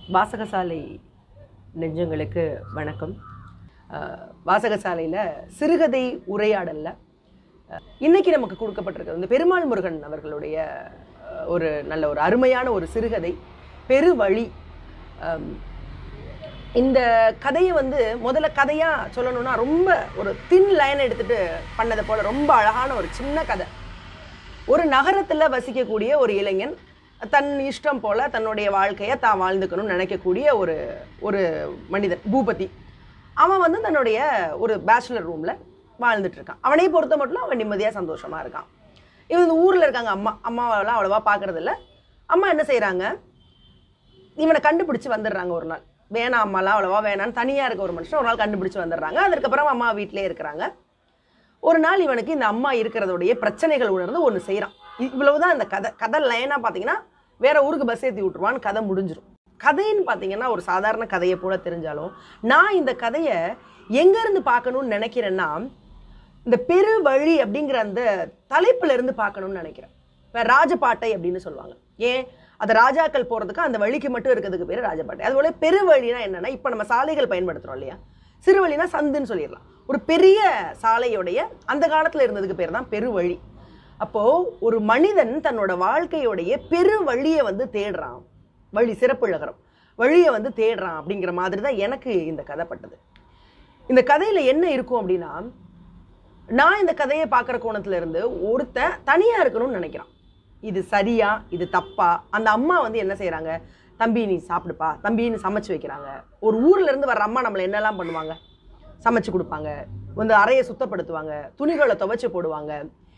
வாசகசாலை நெஞ்சங்களுக்கு வணக்கம் அஹ், வாசகசாலையில் சிறுகதை உரையாடலில் இன்னைக்கு நமக்கு கொடுக்கப்பட்டிருக்கிறது வந்து பெருமாள் முருகன் அவர்களுடைய அஹ், ஒரு நல்ல ஒரு அருமையான ஒரு சிறுகதை பெருவழி அம், இந்த கதையை வந்து முதல்ல கதையாக சொல்லணும்னா ரொம்ப ஒரு தின் லைன் எடுத்துட்டு பண்ணதை போல ரொம்ப அழகான ஒரு சின்ன கதை ஒரு நகரத்தில் வசிக்கக்கூடிய ஒரு இளைஞன் தன் இஷ்டம் போல தன்னுடைய வாழ்க்கையை தான் வாழ்ந்துக்கணும்னு நினைக்கக்கூடிய ஒரு ஒரு மனிதன் பூபதி அவன் வந்து தன்னுடைய ஒரு பேச்சுலர் ரூமில் வாழ்ந்துட்டு இருக்கான் அவனை பொறுத்த மட்டும் அவன் நிம்மதியாக சந்தோஷமாக இருக்கான் இவன் இந்த ஊரில் இருக்காங்க அம்மா அம்மாவெல்லாம் அவ்வளோவா பார்க்கறதில்ல அம்மா என்ன செய்கிறாங்க இவனை கண்டுபிடிச்சு வந்துடுறாங்க ஒரு நாள் வேணாம் அம்மாலாம் அவ்வளோவா வேணான்னு தனியாக இருக்க ஒரு மனுஷன் ஒரு நாள் கண்டுபிடிச்சு வந்துடுறாங்க அதுக்கப்புறம் அம்மா வீட்டிலே இருக்கிறாங்க ஒரு நாள் இவனுக்கு இந்த அம்மா இருக்கிறதோடைய பிரச்சனைகள் உணர்ந்து ஒன்று செய்கிறான் இவ்வளவுதான் இந்த கதை கதை லைனாக பார்த்தீங்கன்னா வேற ஊருக்கு பஸ் ஏற்றி விட்டுருவான்னு கதை முடிஞ்சிடும் கதைன்னு பார்த்தீங்கன்னா ஒரு சாதாரண கதையை போல தெரிஞ்சாலும் நான் இந்த கதையை எங்கேருந்து பார்க்கணும்னு நினைக்கிறேன்னா இந்த பெரு வழி அப்படிங்கிற அந்த தலைப்புல இருந்து பார்க்கணும்னு நினைக்கிறேன் இப்போ ராஜபாட்டை அப்படின்னு சொல்லுவாங்க ஏன் அது ராஜாக்கள் போகிறதுக்கு அந்த வழிக்கு மட்டும் இருக்கிறதுக்கு பேர் ராஜபாட்டை அதுபோல பெருவழினா என்னன்னா இப்போ நம்ம சாலைகள் பயன்படுத்துகிறோம் இல்லையா சிறுவழினா சந்துன்னு சொல்லிடலாம் ஒரு பெரிய சாலையுடைய அந்த காலத்தில் இருந்ததுக்கு பேர் தான் பெருவழி அப்போ ஒரு மனிதன் தன்னோட வாழ்க்கையோடைய பெரு வழியை வந்து தேடுறான் வழி சிறப்புழகரம் வழியை வந்து தேடுறான் அப்படிங்கிற மாதிரி தான் எனக்கு இந்த கதைப்பட்டது இந்த கதையில என்ன இருக்கும் அப்படின்னா நான் இந்த கதையை பார்க்குற கோணத்துல இருந்து ஒருத்தன் தனியா இருக்கணும்னு நினைக்கிறான் இது சரியா இது தப்பா அந்த அம்மா வந்து என்ன செய்றாங்க தம்பி நீ சாப்பிடுப்பா தம்பின்னு சமைச்சு வைக்கிறாங்க ஒரு ஊர்ல இருந்து வர்ற அம்மா நம்மளை என்னெல்லாம் பண்ணுவாங்க சமைச்சு கொடுப்பாங்க வந்து அறையை சுத்தப்படுத்துவாங்க துணிகளை துவைச்சு போடுவாங்க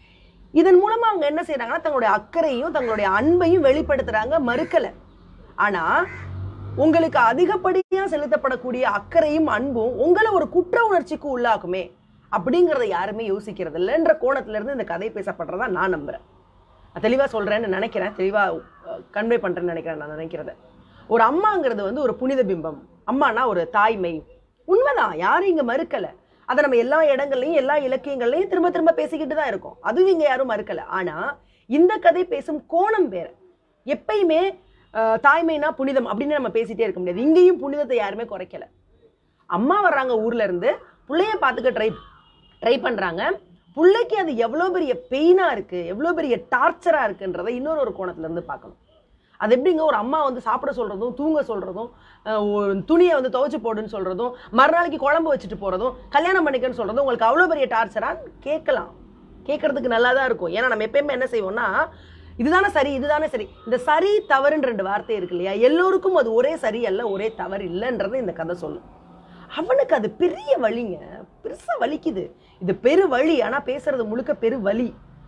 இதன் மூலமா அவங்க என்ன செய்றாங்கன்னா தங்களுடைய அக்கறையும் தங்களுடைய அன்பையும் வெளிப்படுத்துறாங்க மறுக்கல ஆனா உங்களுக்கு அதிகப்படியா செலுத்தப்படக்கூடிய அக்கறையும் அன்பும் உங்களை ஒரு குற்ற உணர்ச்சிக்கு உள்ளாக்குமே அப்படிங்கிறத யாருமே யோசிக்கிறது இல்லைன்ற கோணத்துல இருந்து இந்த கதை பேசப்படுறதா நான் நம்புறேன் நான் தெளிவா சொல்றேன்னு நினைக்கிறேன் தெளிவா கன்வே பண்றேன்னு நினைக்கிறேன் நான் நினைக்கிறத ஒரு அம்மாங்கிறது வந்து ஒரு புனித பிம்பம் அம்மானா ஒரு தாய்மை உண்மைதான் யாரும் இங்க மறுக்கல அதை நம்ம எல்லா இடங்கள்லையும் எல்லா இலக்கியங்கள்லையும் திரும்ப திரும்ப பேசிக்கிட்டு தான் இருக்கோம் அதுவும் இங்க யாரும் மறுக்கல ஆனா இந்த கதை பேசும் கோணம் வேற எப்பயுமே அஹ், தாய்மைனா புனிதம் அப்படின்னு நம்ம பேசிட்டே இருக்க முடியாது இங்கேயும் புனிதத்தை யாருமே குறைக்கல அம்மா வர்றாங்க ஊர்ல இருந்து புள்ளைய பார்த்துக்க ட்ரை ட்ரை பண்றாங்க புள்ளைக்கு அது எவ்வளோ பெரிய பெயினா இருக்கு எவ்வளோ பெரிய டார்ச்சரா இருக்குன்றதை இன்னொரு ஒரு கோணத்துல இருந்து பார்க்கணும் அது எப்படிங்க ஒரு அம்மா வந்து சாப்பிட சொல்றதும் தூங்க சொல்றதும் அஹ், ஒரு துணியை வந்து துவைச்சு போடுன்னு சொல்றதும் மறுநாளைக்கு குழம்பு வச்சுட்டு போறதும் கல்யாணம் பண்ணிக்கன்னு சொல்றதும் உங்களுக்கு அவ்வளோ பெரிய டார்ச்சரான்னு கேட்கலாம் கேட்கறதுக்கு நல்லா தான் இருக்கும் ஏன்னா நம்ம எப்பயுமே என்ன செய்வோம்னா இதுதானே சரி இதுதானே சரி இந்த சரி தவறுன்ற ரெண்டு வார்த்தை இருக்கு இல்லையா எல்லோருக்கும் அது ஒரே சரி அல்ல ஒரே தவறு இல்லைன்றதை இந்த கதை சொல்லும் அவனுக்கு அது பெரிய வலிங்க பெருசா வலிக்குது இது பெரு வழி ஆனா பேசுறது முழுக்க பெரு வலி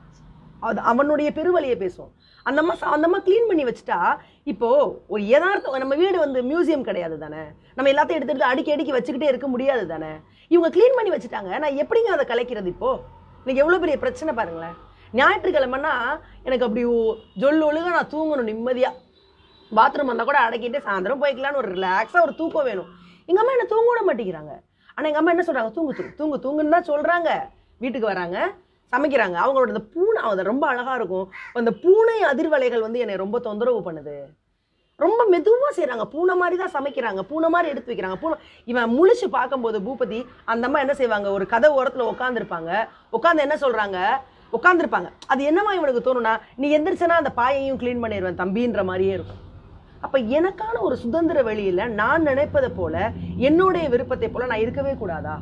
அது அவனுடைய பெருவழியை பேசும் அந்த அம்மா சா- அந்த அம்மா க்ளீன் பண்ணி வச்சுட்டா இப்போ ஒரு யதார்த்தம் நம்ம வீடு வந்து மியூசியம் கிடையாது தானே நம்ம எல்லாத்தையும் எடுத்து எடுத்து அடுக்கி அடுக்கி வச்சுக்கிட்டே இருக்க முடியாது தானே இவங்க க்ளீன் பண்ணி வச்சுட்டாங்க நான் எப்படிங்க அதை கலைக்கிறது இப்போ இன்னைக்கு எவ்வளோ பெரிய பிரச்சனை பாருங்களேன் ஞாயிற்றுக்கிழமைன்னா எனக்கு அப்படி ஒ- ஜொல்லு ஒழுக நான் தூங்கணும் நிம்மதியாக பாத்ரூம் வந்தால் கூட அடக்கிட்டு சாயந்தரம் போய்க்கலான்னு ஒரு ரிலாக்ஸாக ஒரு தூக்கம் வேணும் எங்கள் அம்மா என்ன தூங்க விட மாட்டேங்கிறாங்க ஆனால் எங்கள் அம்மா என்ன சொல்கிறாங்க தூங்கு தூங்கு தூங்கு தூங்குன்னு தான் சொல்கிறாங்க வீட்டுக்கு வராங்க சமைக்கிறாங்க அவங்களோட அந்த பூனை அது ரொம்ப அழகாக இருக்கும் அந்த பூனை அதிர்வலைகள் வந்து என்னை ரொம்ப தொந்தரவு பண்ணுது ரொம்ப மெதுவாக செய்கிறாங்க பூனை மாதிரி தான் சமைக்கிறாங்க பூனை மாதிரி எடுத்து வைக்கிறாங்க பூனை இவன் முழிச்சு பார்க்கும்போது பூபதி அந்த அம்மா என்ன செய்வாங்க ஒரு கதை ஓரத்தில் உட்காந்துருப்பாங்க உட்காந்து என்ன சொல்கிறாங்க உட்காந்துருப்பாங்க அது என்னவா இவனுக்கு தோணுனா நீ எந்திரிச்சனா அந்த பாயையும் க்ளீன் பண்ணிடுவேன் தம்பின்ற மாதிரியே இருக்கும் அப்ப எனக்கான ஒரு சுதந்திர வெளியில நான் நினைப்பதை போல என்னுடைய விருப்பத்தை போல நான் இருக்கவே கூடாதா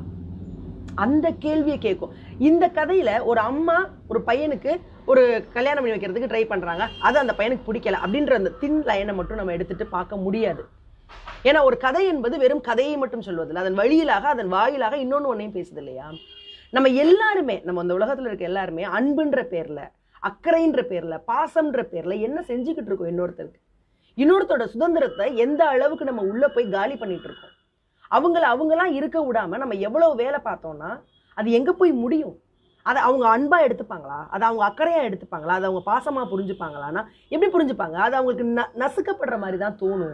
அந்த கேள்வியை கேட்கும் இந்த கதையில ஒரு அம்மா ஒரு பையனுக்கு ஒரு கல்யாணம் பண்ணி வைக்கிறதுக்கு ட்ரை பண்றாங்க அது அந்த பையனுக்கு பிடிக்கல அப்படின்ற அந்த தின் லைனை மட்டும் நம்ம எடுத்துட்டு பார்க்க முடியாது ஏன்னா ஒரு கதை என்பது வெறும் கதையை மட்டும் சொல்வதில்லை அதன் வழியிலாக அதன் வாயிலாக இன்னொன்று ஒன்றையும் பேசுது இல்லையா நம்ம எல்லாருமே நம்ம இந்த உலகத்துல இருக்க எல்லாருமே அன்புன்ற பேர்ல அக்கறைன்ற பேர்ல பாசம்ன்ற பேர்ல என்ன செஞ்சுக்கிட்டு இருக்கோம் இன்னொருத்தருக்கு இன்னொருத்தரோட சுதந்திரத்தை எந்த அளவுக்கு நம்ம உள்ள போய் காலி பண்ணிட்டு இருக்கோம் அவங்கள அவங்களாம் இருக்க விடாம நம்ம எவ்வளவு வேலை பார்த்தோம்னா அது எங்க போய் முடியும் அதை அவங்க அன்பா எடுத்துப்பாங்களா அதை அவங்க அக்கறையா எடுத்துப்பாங்களா அதை அவங்க பாசமா புரிஞ்சுப்பாங்களான்னா எப்படி புரிஞ்சுப்பாங்க அது அவங்களுக்கு ந நசுக்கப்படுற மாதிரி தான் தோணும்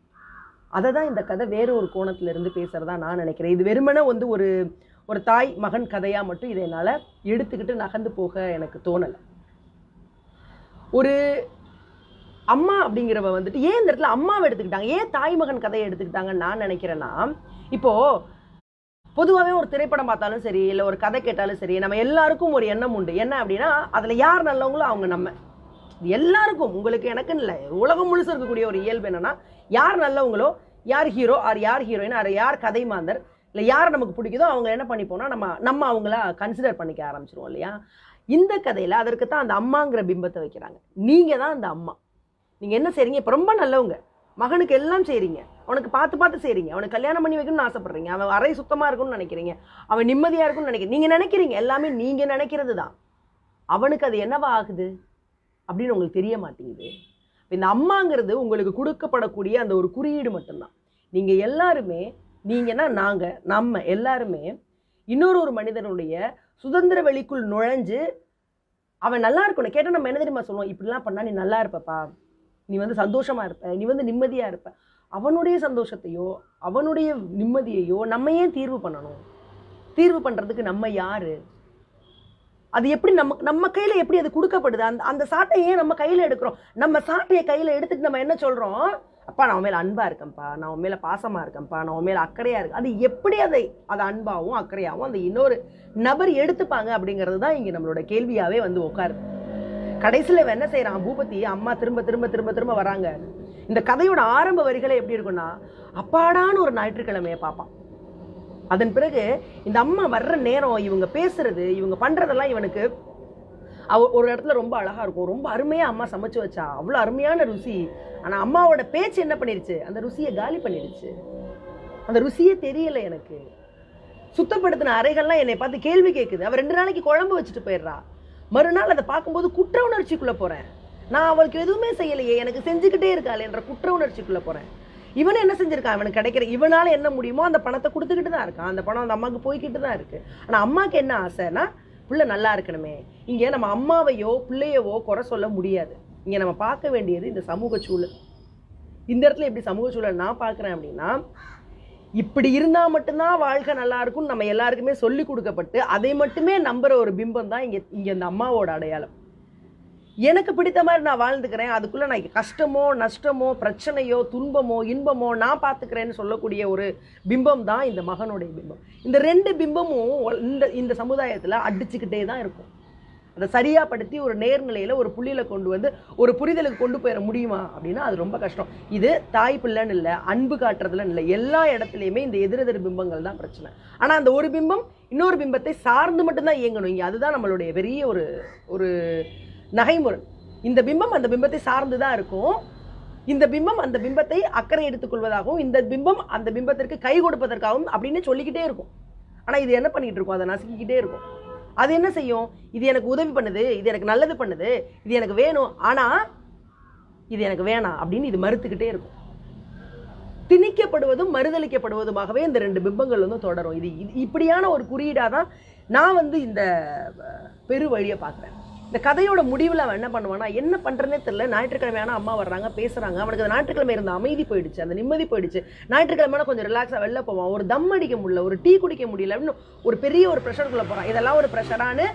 அதை தான் இந்த கதை வேற ஒரு கோணத்துல இருந்து பேசுறதா நான் நினைக்கிறேன் இது வெறுமனே வந்து ஒரு ஒரு தாய் மகன் கதையா மட்டும் இதை என்னால எடுத்துக்கிட்டு நகர்ந்து போக எனக்கு தோணலை ஒரு அம்மா அப்படிங்கிறவ வந்துட்டு ஏன் இந்த இடத்துல அம்மாவை எடுத்துக்கிட்டாங்க ஏன் தாய்மகன் கதையை எடுத்துக்கிட்டாங்கன்னு நான் நினைக்கிறேன்னா இப்போ பொதுவாகவே ஒரு திரைப்படம் பார்த்தாலும் சரி இல்லை ஒரு கதை கேட்டாலும் சரி நம்ம எல்லாருக்கும் ஒரு எண்ணம் உண்டு என்ன அப்படின்னா அதில் யார் நல்லவங்களோ அவங்க நம்ம இது எல்லாருக்கும் உங்களுக்கு எனக்குன்னு இல்லை உலகம் முழுசு இருக்கக்கூடிய ஒரு இயல்பு என்னன்னா யார் நல்லவங்களோ யார் ஹீரோ ஆர் யார் ஹீரோயின் ஆர் யார் கதை மாந்தர் இல்லை யார் நமக்கு பிடிக்குதோ அவங்க என்ன பண்ணிப்போம்னா நம்ம நம்ம அவங்கள கன்சிடர் பண்ணிக்க ஆரம்பிச்சிருவோம் இல்லையா இந்த கதையில் அதற்கு தான் அந்த அம்மாங்கிற பிம்பத்தை வைக்கிறாங்க நீங்கள் தான் அந்த அம்மா நீங்கள் என்ன செய்றீங்க இப்போ ரொம்ப நல்லவங்க மகனுக்கு எல்லாம் செய்றீங்க அவனுக்கு பார்த்து பார்த்து செய்றீங்க அவனுக்கு கல்யாணம் பண்ணி வைக்கணும்னு ஆசைப்படுறீங்க அவன் அறை சுத்தமாக இருக்கும்னு நினைக்கிறீங்க அவன் நிம்மதியாக இருக்கும்னு நினைக்கிறீங்க நீங்கள் நினைக்கிறீங்க எல்லாமே நீங்கள் நினைக்கிறது தான் அவனுக்கு அது என்னவா ஆகுது அப்படின்னு உங்களுக்கு தெரிய மாட்டேங்குது இப்ப இந்த அம்மாங்கிறது உங்களுக்கு கொடுக்கப்படக்கூடிய அந்த ஒரு குறியீடு மட்டும்தான் நீங்கள் எல்லாருமே நீங்கன்னா நாங்கள் நம்ம எல்லாருமே இன்னொரு ஒரு மனிதனுடைய சுதந்திர வெளிக்குள் நுழைஞ்சு அவன் நல்லா இருக்கணும் கேட்டால் நம்ம என்ன தெரியுமா சொல்லுவோம் இப்படிலாம் பண்ணா நீ நல்லா இருப்பப்பா நீ வந்து சந்தோஷமா இருப்ப நீ வந்து நிம்மதியா இருப்ப அவனுடைய சந்தோஷத்தையோ அவனுடைய நிம்மதியையோ நம்ம ஏன் தீர்வு பண்ணணும் தீர்வு பண்றதுக்கு நம்ம யாரு அது எப்படி நம்ம நம்ம கையில எப்படி அது கொடுக்கப்படுது அந்த அந்த சாட்டையை ஏன் நம்ம கையில எடுக்கிறோம் நம்ம சாட்டையை கையில எடுத்துட்டு நம்ம என்ன சொல்றோம் அப்பா நான் உன் மேல அன்பா இருக்கேன்ப்பா நான் உன் மேல பாசமா இருக்கேன்ப்பா நான் உன் மேல அக்கறையா இருக்கேன் அது எப்படி அதை அது அன்பாவும் அக்கறையாவும் அந்த இன்னொரு நபர் எடுத்துப்பாங்க அப்படிங்கிறது தான் இங்க நம்மளோட கேள்வியாவே வந்து உட்காருது கடைசியில் இவன் என்ன செய்றான் பூபதி அம்மா திரும்ப திரும்ப திரும்ப திரும்ப வராங்க இந்த கதையோட ஆரம்ப வரிகளே எப்படி இருக்கும்னா அப்பாடான்னு ஒரு ஞாயிற்றுக்கிழமையை பார்ப்பான் அதன் பிறகு இந்த அம்மா வர்ற நேரம் இவங்க பேசுறது இவங்க பண்றதெல்லாம் இவனுக்கு அவ ஒரு இடத்துல ரொம்ப அழகா இருக்கும் ரொம்ப அருமையா அம்மா சமைச்சு வச்சா அவ்வளோ அருமையான ருசி ஆனா அம்மாவோட பேச்சு என்ன பண்ணிருச்சு அந்த ருசியை காலி பண்ணிடுச்சு அந்த ருசியே தெரியல எனக்கு சுத்தப்படுத்தின அறைகள்லாம் என்னை பார்த்து கேள்வி கேட்குது அவ ரெண்டு நாளைக்கு குழம்பு வச்சுட்டு போயிடுறா மறுநாள் அதை பார்க்கும்போது குற்ற உணர்ச்சிக்குள்ள போறேன் நான் அவளுக்கு எதுவுமே செய்யலையே எனக்கு செஞ்சுக்கிட்டே இருக்காள் என்ற குற்ற உணர்ச்சிக்குள்ள போறேன் இவன் என்ன செஞ்சிருக்கான் அவனுக்கு கிடைக்கிற இவனால என்ன முடியுமோ அந்த பணத்தை கொடுத்துக்கிட்டு தான் இருக்கான் அந்த பணம் அந்த அம்மாவுக்கு போய்கிட்டு தான் இருக்கு ஆனா அம்மாக்கு என்ன ஆசைன்னா பிள்ளை நல்லா இருக்கணுமே இங்க நம்ம அம்மாவையோ பிள்ளையவோ குறை சொல்ல முடியாது இங்க நம்ம பார்க்க வேண்டியது இந்த சமூக சூழல் இந்த இடத்துல எப்படி சமூக சூழல் நான் பார்க்குறேன் அப்படின்னா இப்படி இருந்தா மட்டும்தான் வாழ்க்கை நல்லா இருக்கும்னு நம்ம எல்லாருக்குமே சொல்லி கொடுக்கப்பட்டு அதை மட்டுமே நம்புற ஒரு பிம்பம் தான் இங்க இங்க இந்த அம்மாவோட அடையாளம் எனக்கு பிடித்த மாதிரி நான் வாழ்ந்துக்கிறேன் அதுக்குள்ள நான் கஷ்டமோ நஷ்டமோ பிரச்சனையோ துன்பமோ இன்பமோ நான் பார்த்துக்கிறேன்னு சொல்லக்கூடிய ஒரு பிம்பம் தான் இந்த மகனுடைய பிம்பம் இந்த ரெண்டு பிம்பமும் ஒ- இந்த இந்த சமுதாயத்துல அடிச்சுக்கிட்டே தான் இருக்கும் அதை சரியா படுத்தி ஒரு நேர்நிலையில ஒரு புள்ளியில கொண்டு வந்து ஒரு புரிதலுக்கு கொண்டு போயிட முடியுமா அப்படின்னா அது ரொம்ப கஷ்டம் இது தாய் பிள்ளைன்னு இல்லை அன்பு காட்டுறதுல இல்லை எல்லா இடத்துலையுமே இந்த எதிரெதிர் பிம்பங்கள் தான் பிரச்சனை ஆனா அந்த ஒரு பிம்பம் இன்னொரு பிம்பத்தை சார்ந்து மட்டும்தான் இயங்கணும் இங்க அதுதான் நம்மளுடைய பெரிய ஒரு ஒரு நகைமுறை இந்த பிம்பம் அந்த பிம்பத்தை சார்ந்து தான் இருக்கும் இந்த பிம்பம் அந்த பிம்பத்தை அக்கறை எடுத்துக்கொள்வதாகவும் இந்த பிம்பம் அந்த பிம்பத்திற்கு கை கொடுப்பதற்காகவும் அப்படின்னு சொல்லிக்கிட்டே இருக்கும் ஆனா இது என்ன பண்ணிட்டு இருக்கும் அதை நசுக்கிக்கிட்டே இருக்கும் அது என்ன செய்யும் இது எனக்கு உதவி பண்ணுது இது எனக்கு நல்லது பண்ணுது இது எனக்கு வேணும் ஆனா இது எனக்கு வேணாம் அப்படின்னு இது மறுத்துக்கிட்டே இருக்கும் திணிக்கப்படுவதும் மறுதளிக்கப்படுவதுமாகவே இந்த ரெண்டு பிம்பங்கள் வந்து தொடரும் இது இது இப்படியான ஒரு குறியீடாக தான் நான் வந்து இந்த அஹ், பெரு வழியை பார்க்குறேன் இந்த கதையோட முடிவில் அவன் என்ன பண்ணுவான்னா என்ன பண்ணுறனே தெரியல ஞாயிற்றுக்கிழமையான அம்மா வர்றாங்க பேசுகிறாங்க அவனுக்கு அந்த ஞாயிற்றுக்கிழமை இருந்த அமைதி போயிடுச்சு அந்த நிம்மதி போயிடுச்சு ஞாயிற்றுக்கிழமையான கொஞ்சம் ரிலாக்ஸாக வெளில போவான் ஒரு தம் அடிக்க முடியல ஒரு டீ குடிக்க முடியல அப்படின்னு ஒரு பெரிய ஒரு ப்ரெஷருக்குள்ளே போகிறான் இதெல்லாம் ஒரு ப்ரெஷரானு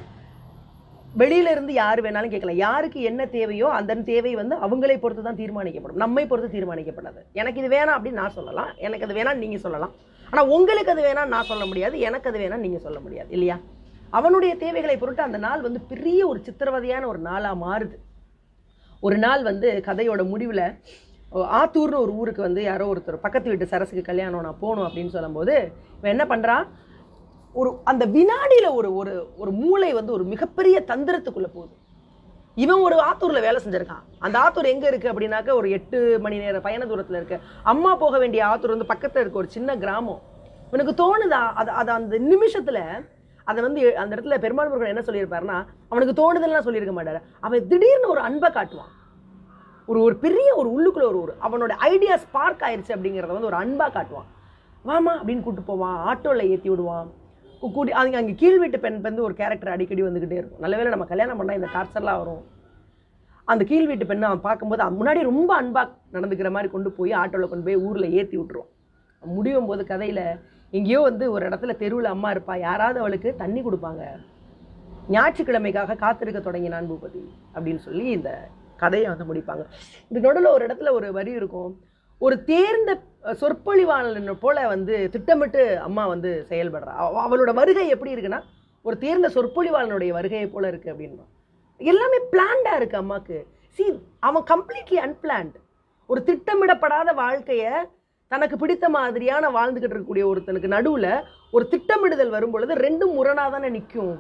வெளியில இருந்து யார் வேணாலும் கேட்கலாம் யாருக்கு என்ன தேவையோ அந்த தேவை வந்து அவங்களை பொறுத்து தான் தீர்மானிக்கப்படும் நம்மை பொறுத்து தீர்மானிக்கப்படாது எனக்கு இது வேணாம் அப்படின்னு நான் சொல்லலாம் எனக்கு அது வேணாம் நீங்க சொல்லலாம் ஆனா உங்களுக்கு அது வேணாம் நான் சொல்ல முடியாது எனக்கு அது வேணாம் நீங்க சொல்ல முடியாது இல்லையா அவனுடைய தேவைகளை பொறுத்து அந்த நாள் வந்து பெரிய ஒரு சித்திரவதையான ஒரு நாளா மாறுது ஒரு நாள் வந்து கதையோட முடிவில் ஆத்தூர்னு ஒரு ஊருக்கு வந்து யாரோ ஒருத்தர் பக்கத்து வீட்டு சரசுக்கு கல்யாணம் நான் போகணும் அப்படின்னு சொல்லும்போது இவன் என்ன பண்ணுறான் ஒரு அந்த வினாடியில் ஒரு ஒரு ஒரு மூளை வந்து ஒரு மிகப்பெரிய தந்திரத்துக்குள்ளே போகுது இவன் ஒரு ஆத்தூரில் வேலை செஞ்சிருக்கான் அந்த ஆத்தூர் எங்கே இருக்குது அப்படின்னாக்க ஒரு எட்டு மணி நேர பயண தூரத்தில் இருக்கு அம்மா போக வேண்டிய ஆத்தூர் வந்து பக்கத்தில் இருக்க ஒரு சின்ன கிராமம் இவனுக்கு தோணுதா அது அது அந்த நிமிஷத்தில் அதை வந்து அந்த இடத்துல பெருமாள் முருகன் என்ன சொல்லியிருப்பாருன்னா அவனுக்கு தோணுதல்லாம் சொல்லியிருக்க மாட்டாரு அவன் திடீர்னு ஒரு அன்பை காட்டுவான் ஒரு ஒரு பெரிய ஒரு உள்ளுக்குள்ள ஒரு ஒரு அவனோட ஐடியா ஸ்பார்க் ஆயிருச்சு அப்படிங்கிறத வந்து ஒரு அன்பா காட்டுவான் வாமா அப்படின்னு கூட்டு போவான் ஆட்டோவில் ஏற்றி விடுவான் கு- கூட்டி அங்கே அங்கே கீழ் வீட்டு பெண் வந்து ஒரு கேரக்டர் அடிக்கடி வந்துக்கிட்டே இருக்கும் நல்ல வேளை நம்ம கல்யாணம் பண்ணால் இந்த டார்ச்சர்லாம் வரும் அந்த கீழ் வீட்டு பெண்ணை அவன் பார்க்கும்போது அவன் முன்னாடி ரொம்ப அன்பா நடந்துக்கிற மாதிரி கொண்டு போய் ஆட்டோவில் கொண்டு போய் ஊரில் ஏற்றி விட்டுருவான் முடியும் போது கதையில் எங்கேயோ வந்து ஒரு இடத்துல தெருவில் அம்மா இருப்பா யாராவது அவளுக்கு தண்ணி கொடுப்பாங்க ஞாயிற்றுக்கிழமைக்காக காத்திருக்க தொடங்கினான் பூபதி அப்படின்னு சொல்லி இந்த கதையை வந்து முடிப்பாங்க இந்த நடுவில் ஒரு இடத்துல ஒரு வரி இருக்கும் ஒரு தேர்ந்த அஹ், சொற்பொழிவாளன் போல வந்து திட்டமிட்டு அம்மா வந்து செயல்படுறா அவ- அவளோட வருகை எப்படி இருக்குன்னா ஒரு தேர்ந்த சொற்பொழிவாளனுடைய வருகையை போல இருக்கு அப்படின்னா எல்லாமே பிளான்டா இருக்கு அம்மாக்கு சி அவன் கம்ப்ளீட்லி அன்பிளான்ட் ஒரு திட்டமிடப்படாத வாழ்க்கைய தனக்கு பிடித்த மாதிரியான வாழ்ந்துகிட்டு இருக்கக்கூடிய ஒருத்தனுக்கு நடுவுல ஒரு திட்டமிடுதல் வரும் பொழுது ரெண்டும் முரணா தானே நிற்கும்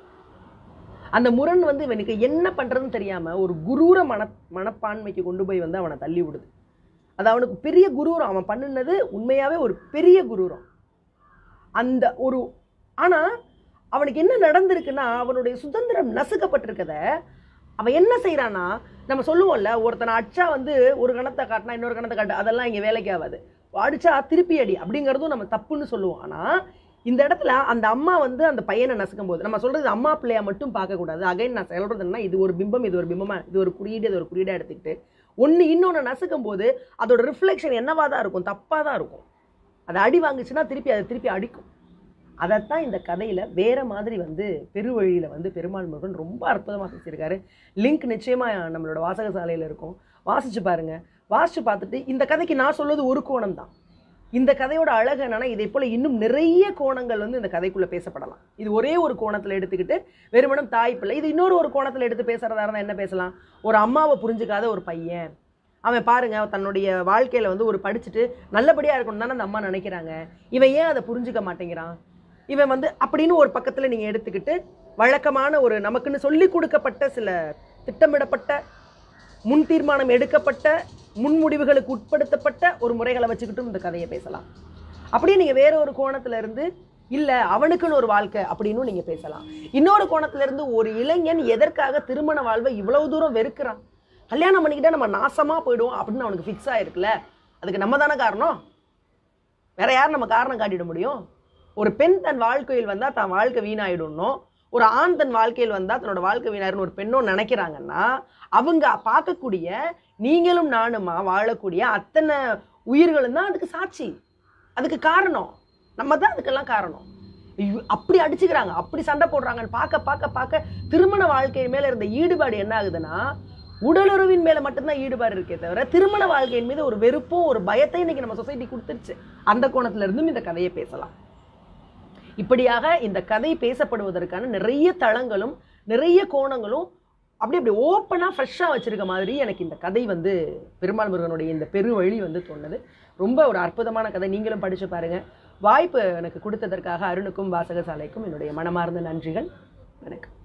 அந்த முரண் வந்து இவனுக்கு என்ன பண்றதுன்னு தெரியாம ஒரு குரூர மன மனப்பான்மைக்கு கொண்டு போய் வந்து அவனை தள்ளி விடுது அது அவனுக்கு பெரிய குரூரம் அவன் பண்ணுனது உண்மையாவே ஒரு பெரிய குரூரம் அந்த ஒரு ஆனா அவனுக்கு என்ன நடந்திருக்குன்னா அவனுடைய சுதந்திரம் நசுக்கப்பட்டிருக்கத அவன் என்ன செய்றானா நம்ம சொல்லுவோம்ல ஒருத்தனை அடிச்சா வந்து ஒரு கணத்தை காட்டினா இன்னொரு கணத்தை காட்டு அதெல்லாம் இங்க வேலைக்கு ஆகாது அடிச்சா திருப்பி அடி அப்படிங்கிறதும் நம்ம தப்புன்னு சொல்லுவோம் ஆனா இந்த இடத்துல அந்த அம்மா வந்து அந்த பையனை நசுக்கும் போது நம்ம சொல்றது அம்மா பிள்ளையா மட்டும் பார்க்கக்கூடாது அகைன் நான் சொல்றது என்ன இது ஒரு பிம்பம் இது ஒரு பிம்பமா இது ஒரு குறியீடு இது ஒரு குறியீடா எடுத்துக்கிட்டு ஒன்று இன்னொன்று நசுக்கும் போது அதோட ரிஃப்ளெக்ஷன் என்னவா தான் இருக்கும் தப்பாக தான் இருக்கும் அது அடி வாங்குச்சுன்னா திருப்பி அதை திருப்பி அடிக்கும் அதைத்தான் இந்த கதையில வேற மாதிரி வந்து பெருவழியில வந்து பெருமாள் முருகன் ரொம்ப அற்புதமா பேசியிருக்காரு லிங்க் நிச்சயமா நம்மளோட வாசகசாலையில இருக்கும் வாசிச்சு பாருங்க வாசிச்சு பார்த்துட்டு இந்த கதைக்கு நான் சொல்வது ஒரு கோணம் தான் இந்த கதையோட அழகு என்னன்னா இதை போல இன்னும் நிறைய கோணங்கள் வந்து இந்த கதைக்குள்ள பேசப்படலாம் இது ஒரே ஒரு கோணத்துல எடுத்துக்கிட்டு வெறுமனும் தாய் பிள்ளை இது இன்னொரு ஒரு கோணத்துல எடுத்து பேசுறதா இருந்தா என்ன பேசலாம் ஒரு அம்மாவை புரிஞ்சுக்காத ஒரு பையன் அவன் பாருங்க தன்னுடைய வாழ்க்கையில வந்து ஒரு படிச்சுட்டு நல்லபடியா இருக்கணும் தானே அந்த அம்மா நினைக்கிறாங்க இவன் ஏன் அதை புரிஞ்சுக்க மாட்டேங்கிறான் இவன் வந்து அப்படின்னு ஒரு பக்கத்துல நீங்க எடுத்துக்கிட்டு வழக்கமான ஒரு நமக்குன்னு சொல்லி கொடுக்கப்பட்ட சில திட்டமிடப்பட்ட முன் தீர்மானம் எடுக்கப்பட்ட முன்முடிவுகளுக்கு உட்படுத்தப்பட்ட ஒரு முறைகளை வச்சுக்கிட்டும் இந்த கதையை பேசலாம் அப்படியே நீங்க வேற ஒரு கோணத்துல இருந்து இல்ல அவனுக்குன்னு ஒரு வாழ்க்கை அப்படின்னு நீங்க பேசலாம் இன்னொரு கோணத்துல இருந்து ஒரு இளைஞன் எதற்காக திருமண வாழ்வை இவ்வளவு தூரம் வெறுக்கிறான் கல்யாணம் பண்ணிக்கிட்டா நம்ம நாசமா போயிடுவோம் அப்படின்னு அவனுக்கு ஃபிக்ஸ் ஆயிருக்குல்ல அதுக்கு நம்ம தானே காரணம் வேற யார் நம்ம காரணம் காட்டிட முடியும் ஒரு பெண் தன் வாழ்க்கையில் வந்தா தன் வாழ்க்கை வீணாயிடும்னும் ஒரு ஆண் தன் வாழ்க்கையில் வந்தா தன்னோட வாழ்க்கை வீணாயிரும் ஒரு பெண்ணோ நினைக்கிறாங்கன்னா அவங்க பார்க்கக்கூடிய நீங்களும் நானுமா வாழக்கூடிய அத்தனை உயிர்களும் தான் அதுக்கு சாட்சி அதுக்கு காரணம் நம்ம தான் அதுக்கெல்லாம் காரணம் ஐயோ, அப்படி அடிச்சுக்கிறாங்க அப்படி சண்டை போடுறாங்கன்னு பார்க்க பார்க்க பார்க்க திருமண வாழ்க்கை மேல இருந்த ஈடுபாடு என்ன ஆகுதுன்னா உடலுறவின் மேல மட்டும்தான் ஈடுபாடு இருக்கே தவிர திருமண வாழ்க்கையின் மீது ஒரு வெறுப்பும் ஒரு பயத்தையும் இன்னைக்கு நம்ம சொசைட்டி கொடுத்துருச்சு அந்த கோணத்துல இருந்தும் இந்த கதையை பேசலாம் இப்படியாக இந்த கதை பேசப்படுவதற்கான நிறைய தளங்களும் நிறைய கோணங்களும் அப்படி அப்படி ஓப்பனா ஃப்ரெஷ்ஷா வச்சிருக்க மாதிரி எனக்கு இந்த கதை வந்து பெருமாள் முருகனுடைய இந்த பெருவழி வந்து தோணுது ரொம்ப ஒரு அற்புதமான கதை நீங்களும் படிச்சு பாருங்க வாய்ப்பு எனக்கு கொடுத்ததற்காக அருணுக்கும் வாசகசாலைக்கும் என்னுடைய மனமார்ந்த நன்றிகள் வணக்கம்